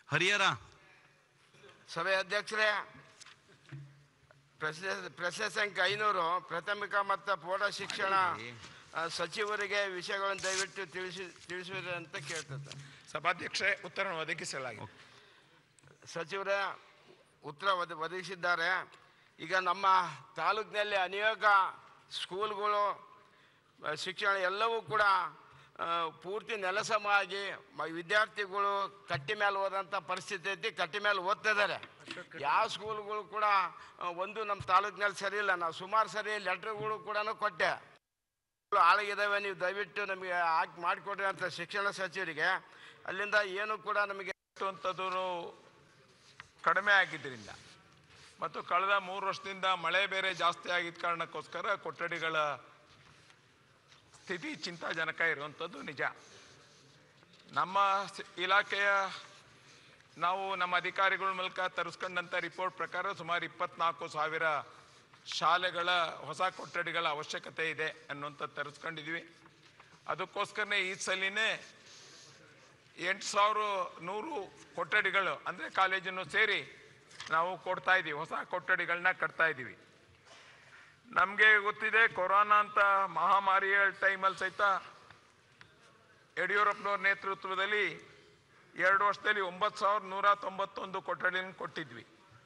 ಹರಿಹರ ಸಭೆ ಅಧ್ಯಕ್ಷರೇ ಪ್ರಶ್ನೆ ಪ್ರಶ್ನೆ ಸಂಖ್ಯೆ ಐನೂರು ಪ್ರಾಥಮಿಕ ಮತ್ತು ಪ್ರೌಢ ಶಿಕ್ಷಣ ಆ, ಸಚಿವರಿಗೆ ವಿಷಯಗಳನ್ನು ದಯವಿಟ್ಟು ತಿಳಿಸಿ ತಿಳಿಸುವಿರಿ ಅಂತ ಕೇಳ್ತದೆ ಸಭಾಧ್ಯಕ್ಷೆ ಉತ್ತರ ಒದಗಿಸಲಾಗಿದೆ ಸಚಿವರೇ ಉತ್ತರ ಒದ ಒದಗಿಸಿದ್ದಾರೆ ಈಗ ನಮ್ಮ ತಾಲೂಕಿನಲ್ಲಿ ಅನೇಕ ಸ್ಕೂಲ್ಗಳು ಆ, ಶಿಕ್ಷಣ ಎಲ್ಲವೂ ಕೂಡ ಆ, ಪೂರ್ತಿ ನೆಲಸಮ ಆಗಿ ಮ- ವಿದ್ಯಾರ್ಥಿಗಳು ಕಟ್ಟಿ ಮೇಲೆ ಓದಂಥ ಪರಿಸ್ಥಿತಿ ಐತಿ ಕಟ್ಟಿ ಮೇಲೆ ಓದ್ತಿದ್ದಾರೆ ಯಾವ ಸ್ಕೂಲ್ಗಳು ಕೂಡ ಆ, ಒಂದು ನಮ್ಮ ತಾಲೂಕಿನಲ್ಲಿ ಸರಿ ಇಲ್ಲ ನಾವು ಸುಮಾರು ಸರಿ ಲೆಟ್ರ್ಗಳು ಕೂಡ ಕೊಟ್ಟೆ ಆಳಗಿದಾವೆ ನೀವು ದಯವಿಟ್ಟು ನಮಗೆ ಹಾಕಿ ಮಾಡಿಕೊಡ್ರಿ ಅಂತ ಶಿಕ್ಷಣ ಸಚಿವರಿಗೆ ಅಲ್ಲಿಂದ ಏನು ಕೂಡ ನಮಗೆ ಅಂಥದ್ದು ಕಡಿಮೆ ಆಗಿದ್ದರಿಂದ ಮತ್ತು ಕಳೆದ ಮೂರು ವರ್ಷದಿಂದ ಮಳೆ ಬೇರೆ ಜಾಸ್ತಿ ಆಗಿದ್ದ ಕಾರಣಕ್ಕೋಸ್ಕರ ಕೊಠಡಿಗಳ ಸ್ಥಿತಿ ಚಿಂತಾಜನಕ ಇರುವಂಥದ್ದು ನಿಜ ನಮ್ಮ ಸ- ಇಲಾಖೆಯ ನಾವು ನಮ್ಮ ಅಧಿಕಾರಿಗಳ ಮೂಲಕ ತರಿಸ್ಕೊಂಡಂಥ ರಿಪೋರ್ಟ್ ಪ್ರಕಾರ ಸುಮಾರು ಇಪ್ಪತ್ನಾಲ್ಕು ಸಾವಿರ ಶಾಲೆಗಳ ಹೊಸ ಕೊಠಡಿಗಳ ಅವಶ್ಯಕತೆ ಇದೆ ಅನ್ನುವಂಥದ್ದು ತರಿಸ್ಕೊಂಡಿದ್ವಿ ಅದಕ್ಕೋಸ್ಕರನೇ ಈ ಸಲಿನೇ ಎಂಟು ಸಾವಿರ ನೂರು ಕೊಠಡಿಗಳು ಅಂದರೆ ಕಾಲೇಜನ್ನು ಸೇರಿ ನಾವು ಕೊಡ್ತಾ ಇದ್ದೀವಿ ಹೊಸ ಕೊಠಡಿಗಳನ್ನ ಕಟ್ತಾ ಇದ್ದೀವಿ ನಮಗೆ ಗೊತ್ತಿದೆ ಕೊರೋನಾ ಅಂತ ಮಹಾಮಾರಿಯ ಟೈಮಲ್ಲಿ ಸಹಿತ ಯಡಿಯೂರಪ್ಪನವ್ರ ನೇತೃತ್ವದಲ್ಲಿ ಎರಡು ವರ್ಷದಲ್ಲಿ ಒಂಬತ್ತು ಸಾವಿರದ ನೂರ ತೊಂಬತ್ತೊಂದು ಕೊಠಡಿಗಳನ್ನು ಕೊಟ್ಟಿದ್ವಿ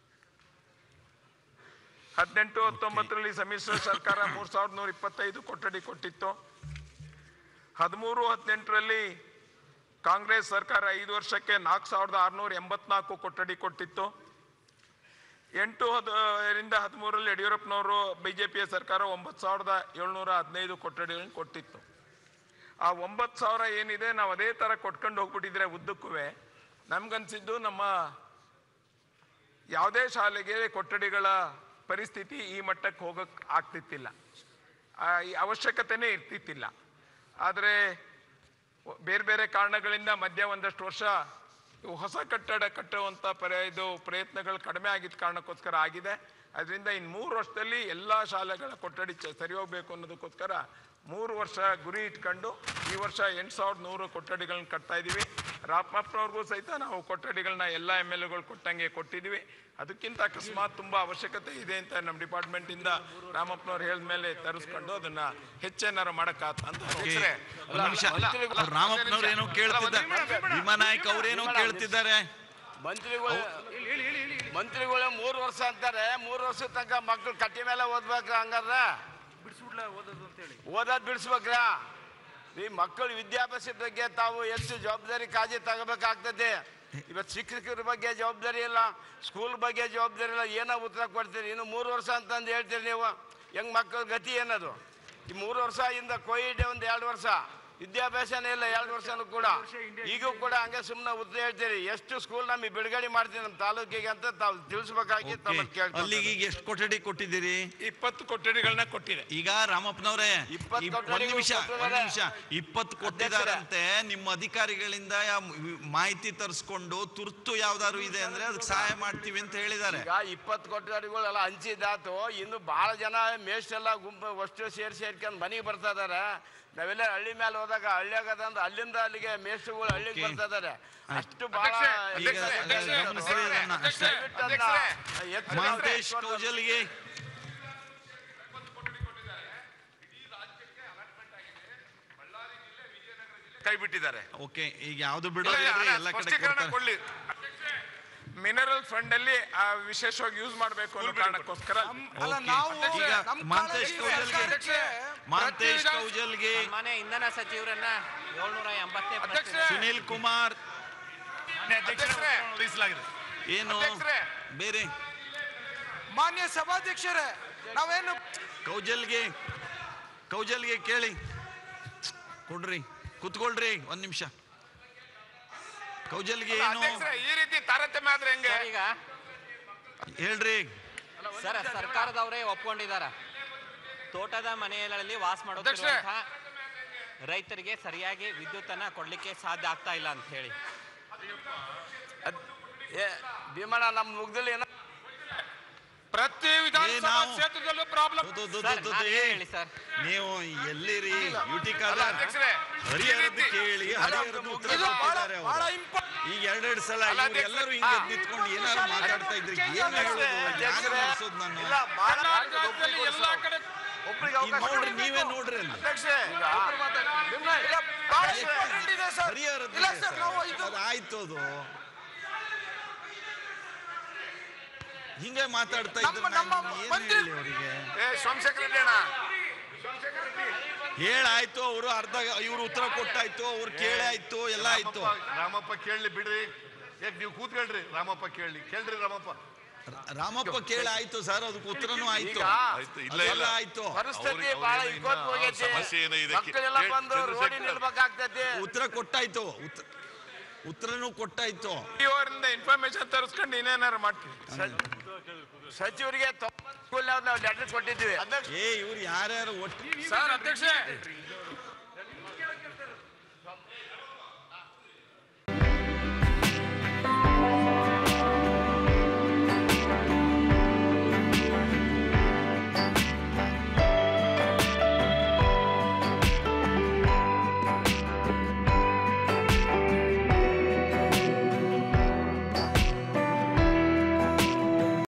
ಹದಿನೆಂಟು ಹತ್ತೊಂಬತ್ತರಲ್ಲಿ ಸಮ್ಮಿಶ್ರ ಸರ್ಕಾರ ಮೂರು ಸಾವಿರದ ನೂರ ಇಪ್ಪತ್ತೈದು ಕೊಠಡಿ ಕೊಟ್ಟಿತ್ತು ಹದಿಮೂರು ಹದಿನೆಂಟರಲ್ಲಿ ಕಾಂಗ್ರೆಸ್ ಸರ್ಕಾರ ಐದು ವರ್ಷಕ್ಕೆ ನಾಲ್ಕು ಸಾವಿರದ ಆರುನೂರ ಎಂಬತ್ನಾಲ್ಕು ಕೊಠಡಿ ಕೊಟ್ಟಿತ್ತು ಎಂಟು ಹದರಿಂದ ಹದಿಮೂರರಲ್ಲಿ ಯಡಿಯೂರಪ್ಪನವರು ಬಿಜೆಪಿಯ ಸರ್ಕಾರ ಒಂಬತ್ತು ಸಾವಿರದ ಏಳ್ನೂರ ಹದಿನೈದು ಕೊಠಡಿಗಳನ್ನು ಕೊಟ್ಟಿತ್ತು ಆ ಒಂಬತ್ತು ಸಾವಿರ ಏನಿದೆ ನಾವು ಅದೇ ಥರ ಕೊಟ್ಕೊಂಡು ಹೋಗ್ಬಿಟ್ಟಿದ್ರೆ ಉದ್ದಕ್ಕೂ ನಮ್ಗನ್ಸಿದ್ದು ನಮ್ಮ ಯಾವುದೇ ಶಾಲೆಗೆ ಕೊಠಡಿಗಳ ಪರಿಸ್ಥಿತಿ ಈ ಮಟ್ಟಕ್ಕೆ ಹೋಗಕ್ಕೆ ಆಗ್ತಿತ್ತಿಲ್ಲ ಆ, ಈ ಅವಶ್ಯಕತೆನೇ ಇರ್ತಿತ್ತಿಲ್ಲ ಆದರೆ ಬೇರೆ ಬೇರೆ ಕಾರಣಗಳಿಂದ ಮಧ್ಯ ಒಂದಷ್ಟು ವರ್ಷ ಇವು ಹೊಸ ಕಟ್ಟಡ ಕಟ್ಟುವಂಥ ಪರ ಇದು ಪ್ರಯತ್ನಗಳು ಕಡಿಮೆ ಆಗಿದ್ದ ಕಾರಣಕ್ಕೋಸ್ಕರ ಆಗಿದೆ ಅದರಿಂದ ಇನ್ನು ಮೂರು ವರ್ಷದಲ್ಲಿ ಎಲ್ಲ ಶಾಲೆಗಳ ಕೊಠಡಿ ಚ- ಸರಿ ಹೋಗ್ಬೇಕು ಅನ್ನೋದಕ್ಕೋಸ್ಕರ ಮೂರು ವರ್ಷ ಗುರಿ ಇಟ್ಕೊಂಡು ಈ ವರ್ಷ ಎಂಟು ಸಾವಿರದ ನೂರು ಕೊಠಡಿಗಳನ್ನ ಕಟ್ತಾ ಇದ್ದೀವಿ ರಾಮಪ್ಪನವ್ರಿಗೂ ಸಹಿತ ನಾವು ಕೊಠಡಿಗಳನ್ನ ಎಲ್ಲ ಎಮ್ ಎಲ್ ಎಗಳು ಕೊಟ್ಟಂಗೆ ಕೊಟ್ಟಿದ್ದೀವಿ ಅದಕ್ಕಿಂತ ಅಕಸ್ಮಾತ್ ತುಂಬಾ ಅವಶ್ಯಕತೆ ಇದೆ ಅಂತ ನಮ್ಮ ಡಿಪಾರ್ಟ್ಮೆಂಟ್ ಇಂದ ರಾಮಪ್ಪನವ್ರು ಹೇಳಿದ ಮೇಲೆ ತರಿಸ್ಕೊಂಡು ಅದನ್ನ ಹೆಚ್ಚೇನಾರು ಮಾಡಕ್ಕಾತ ಅಂತ ಓಕೆ. ಒಂದ್ ನಿಮಿಷ ಅವ್ರು ರಾಮಪ್ಪನವ್ರು ಏನೋ ಕೇಳ್ತಿದ್ದಾರೆ ಭೀಮಾನಾಯ್ಕ ಅವ್ರೇನೋ ಕೇಳ್ತಿದ್ದಾರೆ ಮಂತ್ರಿಗಳು ಮಂತ್ರಿಗಳು ಮೂರು ವರ್ಷ ಅಂತಾರೆ ಮೂರು ವರ್ಷ ತನಕ ಮಕ್ಕಳು ಕಟ್ಟಿ ಮೇಲೆ ಓದ್ಬೇಕು ಹಂಗಾದ್ರೆ ಓದೋದ್ ಬಿಡಿಸ್ಬೇಕ್ರ ಈ ಮಕ್ಕಳ ವಿದ್ಯಾಭ್ಯಾಸದ ಬಗ್ಗೆ ತಾವು ಎಷ್ಟು ಜವಾಬ್ದಾರಿ ಕಾಳಜಿ ತಗೋಬೇಕಾಗ್ತದೆ ಇವತ್ತು ಶಿಕ್ಷಕರ ಬಗ್ಗೆ ಜವಾಬ್ದಾರಿ ಇಲ್ಲ ಸ್ಕೂಲ್ ಬಗ್ಗೆ ಜವಾಬ್ದಾರಿ ಇಲ್ಲ ಏನೋ ಉತ್ತರ ಕೊಡ್ತೀರಿ ಇನ್ನು ಮೂರು ವರ್ಷ ಅಂತಂದು ಹೇಳ್ತೀರಿ ನೀವು ಹೆಂಗ್ ಮಕ್ಕಳ ಗತಿ ಏನದು ಈ ಮೂರು ವರ್ಷ ಇಂದ ಕೋವಿಡ್ ಒಂದು ಎರಡು ವರ್ಷ ವಿದ್ಯಾಭ್ಯಾಸನೇ ಇಲ್ಲ ಎರಡು ವರ್ಷನೂ ಕೂಡ ಈಗೂ ಕೂಡ ಹಂಗೆ ಸುಮ್ಮನೆ ಉತ್ತರ ಹೇಳ್ತೀರಿ ಎಷ್ಟು ಸ್ಕೂಲ್ ನಮಗೆ ಬಿಡುಗಡೆ ಮಾಡ್ತೀವಿ ನಮ್ಮ ತಾಲೂಕಿಗೆ ಅಂತ ತಾವು ತಿಳಿಸ್ಬೇಕಾಗಿ ಓಕೆ. ತಮ್ಮಲ್ಲಿ ಅಲ್ಲಿಗೆ ಕೇಳ್ತೀವಿ ಈಗ ಎಷ್ಟು ಕೊಠಡಿ ಕೊಟ್ಟಿದ್ದೀರಿ ಇಪ್ಪತ್ತು ಕೊಠಡಿಗಳನ್ನ ಕೊಟ್ಟಿದೆ ಈಗ ರಾಮಪ್ಪನವ್ರೆ ಇಪ್ಪತ್ತು ಇಪ್- ಒಂದ್ ಕೊಠಡಿಗಳು ನಿಮಿಷ ಒಂದ್ ಕೊಟ್ಟಿದ್ದಾರೆ. ನಿಮಿಷ ಇಪ್ಪತ್ತು ಕೊಟ್ಟಿದ್ದಾರಂತೆ ನಿಮ್ಮ ಅಧಿಕಾರಿಗಳಿಂದ ಯಾ- ಮಾಹಿತಿ ತರಿಸ್ಕೊಂಡು ತುರ್ತು ಯಾವ್ದಾದ್ರು ಇದೆ ಅಂದ್ರೆ ಅದಕ್ಕೆ ಸಹಾಯ ಮಾಡ್ತೀವಿ ಅಂತ ಹೇಳಿದ್ದಾರೆ ಈಗ ಇಪ್ಪತ್ತು ಕೊಠಡಿಗಳೆಲ್ಲ ಹಂಚಿದಾತು ಇನ್ನು ಬಹಳ ಜನ ಮೇಷ್ಟೆಲ್ಲ ಗುಂಪು ಅಷ್ಟು ಸೇರಿ ಸೇರ್ಕೊಂಡು ಮನೆಗೆ ಬರ್ತಾ ಇದಾರೆ ನಾವೆಲ್ಲ ಹಳ್ಳಿ ಮೇಲೆ ಹೋದಾಗ ಹಳ್ಳಿಯಾಗದಂದ್ರೆ ಅಲ್ಲಿಂದ ಅಲ್ಲಿಗೆ ಮೇಷ್ಟ್ರುಗಳು ಹಳ್ಳಿಗೆ Okay. ಬರ್ತಾ ಇದಾರೆ ಅಷ್ಟು ಬಹಳ ಈಗ ಗಮನಿಸಿ ಅದನ್ನ ಅಷ್ಟೇ. ದಯವಿಟ್ಟು ಅದನ್ನ ಎಚ್ಚರಿಕೆ ಮಹಂತೇಶ್ ವಹಿಸ್ಕೊಂಡು ಕೌಜಲ್ಗೆ ಕೈ ಬಿಟ್ಟಿದ್ದಾರೆ ಓಕೆ ಈಗ ಯಾವ್ದು ಬಿಡೋದಿಲ್ಲ ಎಲ್ಲ ಕಡೆ ಸ್ಪಷ್ಟೀಕರಣ ಕೊಡ್ತಾರೆ. ಕೊಡ್ಲಿ ಮಿನರಲ್ ಫಂಡ್ ಅಲ್ಲಿ ಆ, ವಿಶೇಷವಾಗಿ ಯೂಸ್ ಮಾಡಬೇಕು ಅನ್ನೋ ಕಾರಣಕ್ಕೋಸ್ಕರ ಅಲ್ಲ ಓಕೆ. ನಾವು ಈಗ ನಮ್ಮ ಮಹಂತೇಶ್ ಕಾಳಜಿ ಕೌಜಲ್ಗೆ ಸರ್ಕಾರಕ್ಕೆ ಮಹಂತೇಶ್ ಕೌಜಲ್ಗೆ ಮನೆ ಇಂಧನ ಸಚಿವರನ್ನ ಏಳ್ನೂರ ಎಂಬತ್ತನೇ ಪ್ರಶ್ನೆ ಸುನೀಲ್ ಕುಮಾರ್ ಅಧ್ಯಕ್ಷರೇ, ಏನು ಅಧ್ಯಕ್ಷರೇ. ಬೇರೆ ಮಾನ್ಯ ಸಭಾಧ್ಯಕ್ಷರೇ ನಾವೇನು ಕೌಜಲ್ಗೆ ಕೌಜಲ್ಗೆ ಕೇಳಿ ಕೊಡ್ರಿ ಕುತ್ಕೊಳ್ರಿ ಒಂದ್ ನಿಮಿಷ ಕೌಜಲ್ಗೆ ಏನು ಅಧ್ಯಕ್ಷರೇ, ಈ ರೀತಿ ತಾರತಮ್ಯ ಆದ್ರೆ ಹೆಂಗೆ ಸರ್ ಈಗ ಹೇಳ್ರಿ ಸರ್ ಸರ್ಕಾರದವರೇ ಒಪ್ಕೊಂಡಿದ್ದಾರೆ ತೋಟದ ಮನೆಗಳಲ್ಲಿ ವಾಸ ಮಾಡುತ್ತಿರುವಂತಹ ರೈತರಿಗೆ ಸರಿಯಾಗಿ ವಿದ್ಯುತ್ತನ್ನ ಕೊಡ್ಲಿಕ್ಕೆ ಸಾಧ್ಯ ಆಗ್ತಾ ಇಲ್ಲ ಅಂತ ಹೇಳಿ ಅದ್- ಏ ಭೀಮಣ್ಣ ನಮ್ಮ ಮುಗ್ದಲ್ಲಿ ಏನೋ ಪ್ರತಿ ಏ, ವಿಧಾನಸಭಾ ನಾವು- ಕ್ಷೇತ್ರದಲ್ಲೂ ಪ್ರಾಬ್ಲಮ್ ದು- ದು- ಸರ್, ದು- ನಾನು ದು- ಏನ್ ಏ, ಹೇಳಿ ಸರ್ ನೀವು ಎಲ್ಲಿರಿ ಯುಟಿ ಅಲ್ಲ ಖಾದರ್ ಅಧ್ಯಕ್ಷರೇ ಹರಿಹರದ ಕೇಳಿ ಹರಿಹರದ ಉತ್ತರ ಇದು ಬಹಳ ಕೊಟ್ಟಿದ್ದಾರೆ ಅವರು. ಬಹಳ ಇಂಪಾರ್ಟೆಂಟ್ ಈಗ ಎರಡೆರಡು ಸಲ ಅಲ್ಲ, ಇವ್ರು ಅಧ್ಯಕ್ಷ- ಎಲ್ಲರೂ ಹಿಂಗೆ ಎದ್ದು ನಿಂತ್ಕೊಂಡು ಏನಾದ್ರು ಮಾತಾಡ್ತಾ ಇದ್ರಿ ಏನು ಹೇಳೋದು ಜ್ಞಾನ ನಡೆಸೋದು ನಾನು ಇಲ್ಲ ಭಾಳ ಎಲ್ಲಾ ಕಡೆ ಒಬ್ಬರಿಗೆ ಈಗ ನೋಡ್ರಿ ನೀವೇ ನೋಡ್ರಿ ಅಲ್ಲಿ ಅಧ್ಯಕ್ಷೆ ಇಲ್ಲ, ಬಹಳಷ್ಟು different ಇದೆ ಸರ್. ಹರಿಹರ ಇಲ್ಲ ಸರ್ ನಾವು ಇದು ಅದು ಆಯ್ತು ಅದು ಹಿಂಗೆ ಮಾತಾಡ್ತಾ ಇದ್ರೆ ನಮ್ಮ- ನಮ್ಮ ನಾನು ಏನ್ ಮಂತ್ರಿ- ಹೇಳಿ ಅವರಿಗೆ ಏ ಸೋಮಶೇಖರ ರೆಡ್ಡಿ ಅಣ್ಣ ಹೇಳಾಯ್ತು ಅವರು ಅರ್ಧ ಇವ್ರು ಉತ್ತರ ಕೊಟ್ಟಾಯ್ತು ಅವ್ರು ಕೇಳಾಯ್ತು ಎಲ್ಲ ಆಯ್ತು ರಾಮಪ್ಪ- ರಾಮಪ್ಪ ಕೇಳಲಿ ಬಿಡ್ರಿ ಯಾಕೆ ನೀವು ಕೂತ್ಕೊಳ್ರಿ ರಾಮಪ್ಪ ಕೇಳಲಿ ಕೇಳ್ರಿ ರಾಮಪ್ಪ ರಾಮಪ್ಪ ಕೇಳಾಯ್ತು ಸರ್ ಅದಕ್ಕೆ ಉತ್ತರನೂ ಆಯ್ತು ಈಗ ಆಯ್ತು ಇಲ್ಲ ಅದೆಲ್ಲ ಇಲ್ಲ ಆಯ್ತು ಪರಿಸ್ಥಿತಿ ಅವ್ರಿಗೆ- ಬಹಳ ಅವ್ರಿಗೆ ಇಕ್ಕೋತ್ ಇನ್ನ ಹೋಗೈತಿ ಸಮಸ್ಯೆ ಏನೋ ಇದೆ. ಮಕ್ಕಳೆಲ್ಲ ಏ, ಬಂದು ಚಂದ್ರಶೇಖರ್. ರೋಡಿ ನಿಲ್ಬೇಕಾಗ್ತೈತಿ ಉತ್ತರ ಕೊಟ್ಟಾಯ್ತು ಉತ್ತ- ಉತ್ತರನೂ ಕೊಟ್ಟಾಯ್ತು ಅವರಿಂದ ಇನ್ಫಾರ್ಮೇಶನ್ ತರಿಸ್ಕೊಂಡು ಇನ್ನೇನಾರು ಮಾಡ್ತೀವಿ ಸಚಿವರಿಗೆ ಸ್ಕೂಲ್ ನಾವು ಲೆಟರ್ ಕೊಟ್ಟಿದ್ವಿ ಏ ಇವ್ರು ಯಾರ್ಯಾರು ಒಟ್ಟು ಸರ್ ಅಧ್ಯಕ್ಷ